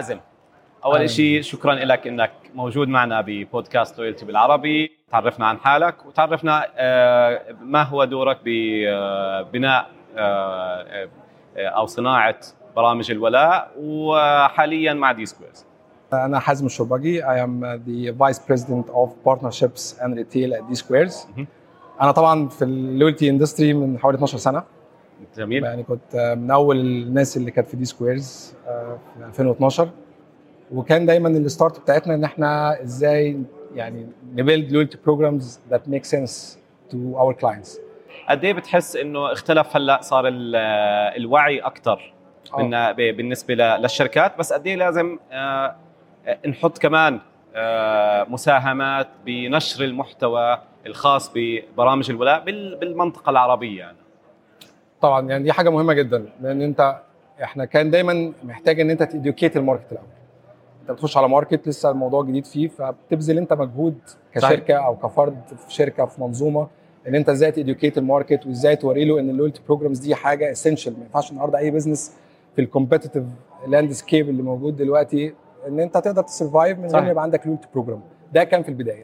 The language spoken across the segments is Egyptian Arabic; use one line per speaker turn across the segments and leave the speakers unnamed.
حازم اول
أهلاً.
شيء شكرا لك انك موجود معنا ببودكاست لويالتي بالعربي تعرفنا عن حالك وتعرفنا آه، ما هو دورك ببناء آه، آه، او صناعه برامج الولاء وحاليا مع دي سكويرز
أنا حازم الشربجي I am the Vice President of Partnerships and Retail at D-Squares
مهم.
أنا طبعا في اللويالتي اندستري من حوالي 12 سنة
جميل
يعني كنت من أول الناس اللي كانت في دي سكويرز في 2012 وكان دايما الستارت بتاعتنا إن إحنا إزاي يعني نبيلد لويالتي بروجرامز that make sense to our clients
قد ايه بتحس انه اختلف هلا صار ال- الوعي اكثر
آه.
بالنسبه ل- للشركات بس قد ايه لازم آه، نحط كمان آه، مساهمات بنشر المحتوى الخاص ببرامج الولاء بال- بالمنطقه العربيه يعني.
طبعا يعني دي حاجه مهمه جدا لان انت احنا كان دايما محتاج ان انت تديوكيت الماركت الاول انت بتخش على ماركت لسه الموضوع جديد فيه فبتبذل انت مجهود كشركه او كفرد في شركه في منظومه ان انت ازاي تديوكيت الماركت وازاي توري له ان اللويالتي بروجرامز دي حاجه اسينشال ما ينفعش النهارده اي بزنس في الكومبيتيتيف لاندسكيب اللي موجود دلوقتي ان انت تقدر تسرفايف من غير
صحيح.
ما يبقى عندك لويالتي بروجرام ده كان في البدايه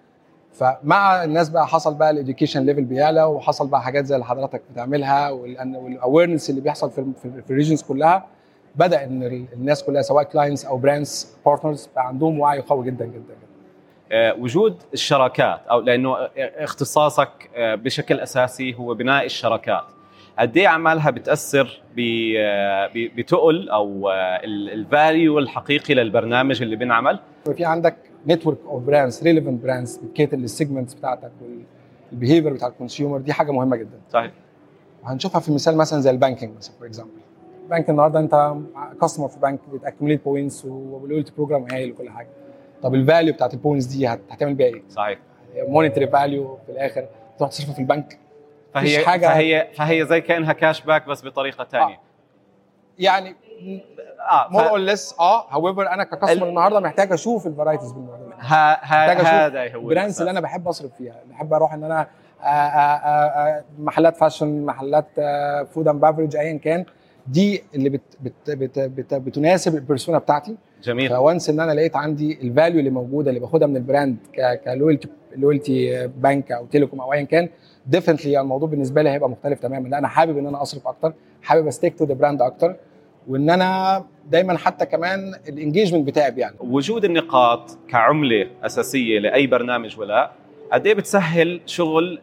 فمع الناس بقى حصل بقى الاديوكيشن ليفل بيعلى وحصل بقى حاجات زي اللي حضرتك بتعملها والاويرنس اللي بيحصل في في- في الريجنز كلها بدا ان ال- الناس كلها سواء كلاينتس او براندز بارتنرز بقى عندهم وعي قوي جدا جدا جدا
آه، وجود الشراكات او لانه اختصاصك آه، بشكل اساسي هو بناء الشراكات قد ايه اعمالها بتاثر ب- آه، ب- بتقل او الفاليو الحقيقي للبرنامج اللي بنعمل
في عندك نتورك اوف براندز ريليفنت براندز بتكيتر للسيجمنتس بتاعتك والبيهيفير بتاع الكونسيومر دي حاجه مهمه جدا
صحيح
وهنشوفها في مثال مثلا زي البانكينج مثلا فور اكزامبل البنك النهارده انت كاستمر في بنك بتاكيوميليت بوينتس واللويالتي بروجرام هايل وكل حاجه طب الفاليو بتاعت البوينتس دي هت- هتعمل بيها ايه؟
صحيح
مونيتري فاليو في الاخر تروح تصرفها في البنك
فهي
مفيش حاجة-
فهي فهي زي كانها كاش باك بس بطريقه ثانيه
يعني
اه,
مور
ف...
اور ليس اه هاويفر انا ككاستمر
ال-
النهارده محتاج اشوف الفرايتيز بالموضوع
ها
محتاج أشوف
ها هذا هو
البراندز
الأساس.
اللي انا بحب اصرف فيها بحب اروح ان انا آه، آه، آه، محلات فاشن محلات فود اند بافرج ايا كان دي اللي بت بت بت بت بتناسب البيرسونا بتاعتي
جميل
فوانس ان انا لقيت عندي الفاليو اللي موجوده اللي باخدها من البراند كلويالتي لويالتي بنك او تيليكوم او ايا كان ديفنتلي الموضوع بالنسبه لي هيبقى مختلف تماما لا انا حابب ان انا اصرف اكتر حابب استيك تو ذا براند اكتر وان انا دايما حتى كمان الانجيجمنت بتاعي بيعلى
وجود النقاط كعمله اساسيه لاي برنامج ولاء قد ايه بتسهل شغل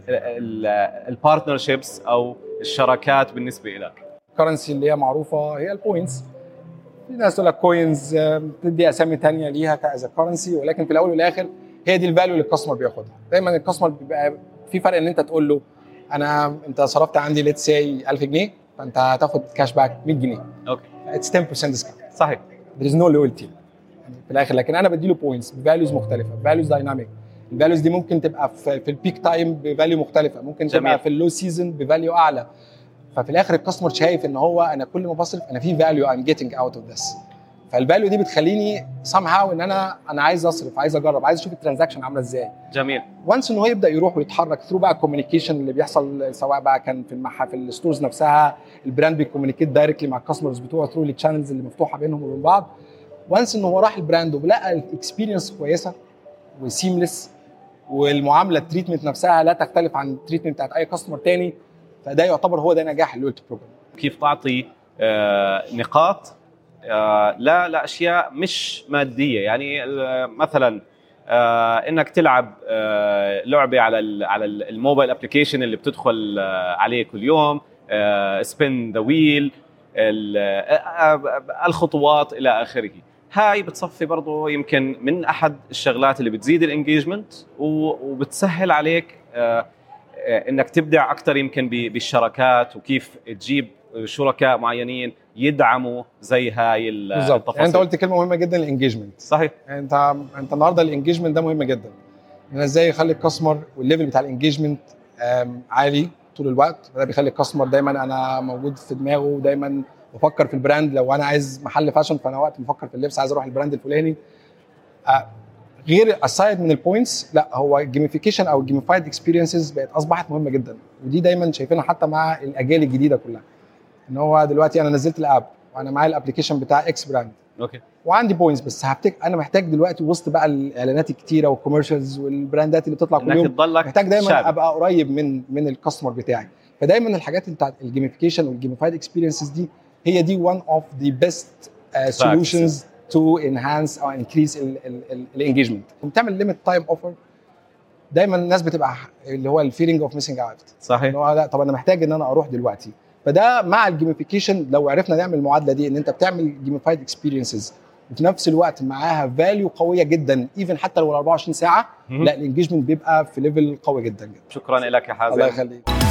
البارتنرشيبس او الشراكات بالنسبه لك
الكرنسي اللي هي معروفه هي البوينتس في ناس تقول لك كوينز بتدي اسامي تانية ليها كاز كرنسي ولكن في الاول والاخر هي دي الفاليو اللي الكاستمر بياخدها دايما الكاستمر بيبقى في فرق ان انت تقول له انا انت صرفت عندي ليتس سي 1000 جنيه فانت هتاخد كاش باك 100 جنيه
اوكي
اتس 10% ديسكاونت
صحيح
there is no loyalty في الاخر لكن انا بديله بوينتس بفاليوز مختلفه فاليوز دايناميك الفاليوز دي ممكن تبقى في, في البيك تايم بفاليو مختلفه ممكن
جميل.
تبقى في اللو سيزون بفاليو اعلى ففي الاخر الكاستمر شايف ان هو انا كل ما بصرف انا في فاليو ام جيتنج اوت اوف ذس فالفاليو دي بتخليني somehow ان انا انا عايز اصرف عايز اجرب عايز اشوف الترانزاكشن عامله ازاي
جميل
وانس ان هو يبدا يروح ويتحرك ثرو بقى الكوميونيكيشن اللي بيحصل سواء بقى كان في المح في الستورز نفسها البراند بيكوميونيكيت دايركتلي مع الكاستمرز بتوعه ثرو الشانلز اللي مفتوحه بينهم وبين بعض وانس ان هو راح البراند ولقى الاكسبيرينس كويسه وسيمليس والمعامله التريتمنت نفسها لا تختلف عن التريتمنت بتاعت اي كاستمر تاني فده يعتبر هو ده نجاح اللويالتي بروجرام
كيف تعطي آه، نقاط آه، لا لاشياء مش ماديه يعني آه، مثلا آه، انك تلعب آه، لعبه على ال- على ال- الموبايل ابلكيشن اللي بتدخل آه، عليه كل يوم سبين ذا ويل الخطوات الى اخره هاي بتصفي برضو يمكن من احد الشغلات اللي بتزيد الانجيجمنت وبتسهل عليك آه، آه، انك تبدع اكثر يمكن ب- بالشراكات وكيف تجيب شركاء معينين يدعموا زي هاي ال-
بالظبط يعني
التفاصيل
انت قلت كلمه مهمه جدا الانجيجمنت
صحيح
يعني انت انت النهارده الانجيجمنت ده مهم جدا ان انا ازاي اخلي الكاستمر والليفل بتاع الانجيجمنت عالي طول الوقت ده بيخلي الكاستمر دايما انا موجود في دماغه ودايما بفكر في البراند لو انا عايز محل فاشن فانا وقت بفكر في اللبس عايز اروح البراند الفلاني آه، غير اسايد من البوينتس لا هو الجيميفيكيشن او الجيميفايد اكسبيرينسز بقت اصبحت مهمه جدا ودي دايما شايفينها حتى مع الاجيال الجديده كلها ان هو دلوقتي انا نزلت الاب وانا معايا الابلكيشن بتاع اكس براند
اوكي
وعندي بوينتس بس هبتك انا محتاج دلوقتي وسط بقى الاعلانات الكتيره والكوميرشالز والبراندات اللي بتطلع كل
انك
يوم
تضلك
محتاج دايما
شاب.
ابقى قريب من من الكاستمر بتاعي فدايما الحاجات بتاعت الجيميفيكيشن والجيميفايد اكسبيرينسز دي هي دي one of the best uh, solutions to enhance or increase الانجيجمنت بتعمل ليميت تايم اوفر دايما الناس بتبقى اللي هو الفيلينج اوف ميسنج اوت
صحيح
اللي هو لا طب انا محتاج ان انا اروح دلوقتي فده مع الجيميفيكيشن لو عرفنا نعمل المعادله دي ان انت بتعمل جيميفايد اكسبيرينسز وفي نفس الوقت معاها فاليو قويه جدا ايفن حتى لو ال 24 ساعه
مهم.
لا الانجيجمنت بيبقى في ليفل قوي جدا جدا
شكرا لك يا حازم
الله يخليك